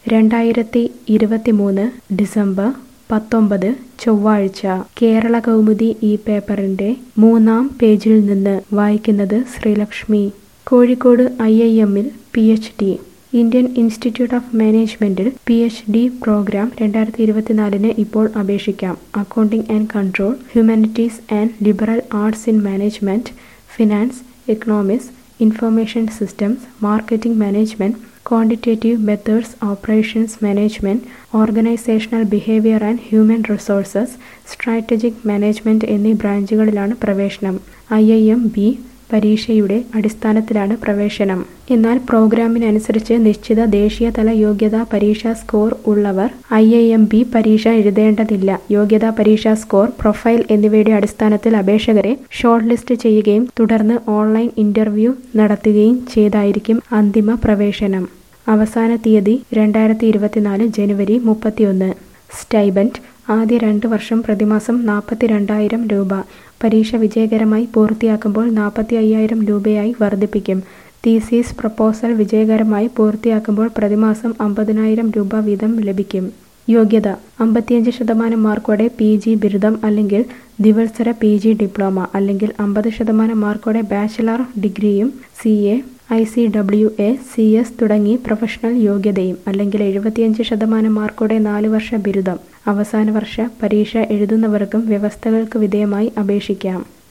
രണ്ടായിരത്തി ഇരുപത്തിമൂന്ന് ഡിസംബർ പത്തൊമ്പത് ചൊവ്വാഴ്ച കേരള കൗമുദി ഈ പേപ്പറിന്റെ മൂന്നാം പേജിൽ നിന്ന് വായിക്കുന്നത് ശ്രീലക്ഷ്മി കോഴിക്കോട് ഐ ഐ എമ്മിൽ P H D Indian Institute of മാനേജ്മെന്റിൽ പി എച്ച് ഡി പ്രോഗ്രാം രണ്ടായിരത്തി ഇരുപത്തിനാലിന് ഇപ്പോൾ അപേക്ഷിക്കാം accounting and control humanities and liberal arts in management finance economics information systems marketing management quantitative methods operations management organisational behaviour and human resources strategic management എന്നീ ബ്രാഞ്ചുകളിലാണ് പ്രവേശനം I I M B പരീക്ഷയുടെ അടിസ്ഥാനത്തിലാണ് പ്രവേശനം എന്നാൽ പ്രോഗ്രാമിനനുസരിച്ച് നിശ്ചിത ദേശീയതല യോഗ്യതാ പരീക്ഷാ സ്കോർ ഉള്ളവർ ഐ ഐ എം ബി പരീക്ഷ എഴുതേണ്ടതില്ല യോഗ്യതാ പരീക്ഷാ സ്കോർ പ്രൊഫൈൽ എന്നിവയുടെ അടിസ്ഥാനത്തിൽ അപേക്ഷകരെ ഷോർട്ട് ലിസ്റ്റ് ചെയ്യുകയും തുടർന്ന് ഓൺലൈൻ ഇന്റർവ്യൂ നടത്തുകയും ചെയ്തായിരിക്കും അന്തിമ പ്രവേശനം അവസാന തീയതി രണ്ടായിരത്തി ഇരുപത്തിനാല് ജനുവരി മുപ്പത്തിയൊന്ന് സ്റ്റൈബൻഡ് ആദ്യ രണ്ട് വർഷം പ്രതിമാസം നാൽപ്പത്തി രണ്ടായിരം രൂപ പരീക്ഷ വിജയകരമായി പൂർത്തിയാക്കുമ്പോൾ നാൽപ്പത്തി അയ്യായിരം രൂപയായി വർദ്ധിപ്പിക്കും തീസീസ് പ്രപ്പോസൽ വിജയകരമായി പൂർത്തിയാക്കുമ്പോൾ പ്രതിമാസം അമ്പതിനായിരം രൂപ വീതം ലഭിക്കും യോഗ്യത അമ്പത്തിയഞ്ച് ശതമാനം മാർക്കോടെ പി ജി ബിരുദം അല്ലെങ്കിൽ ദ്വിവത്സര പി ജി ഡിപ്ലോമ അല്ലെങ്കിൽ അമ്പത് ശതമാനം മാർക്കോടെ ബാച്ചിലർ ഡിഗ്രിയും C A I C W A C S തുടങ്ങി പ്രൊഫഷണൽ യോഗ്യതയും അല്ലെങ്കിൽ എഴുപത്തിയഞ്ച് ശതമാനം മാർക്കോടെ നാല് വർഷ ബിരുദം അവസാന വർഷ പരീക്ഷ എഴുതുന്നവർക്കും വ്യവസ്ഥകൾക്ക് വിധേയമായി അപേക്ഷിക്കാം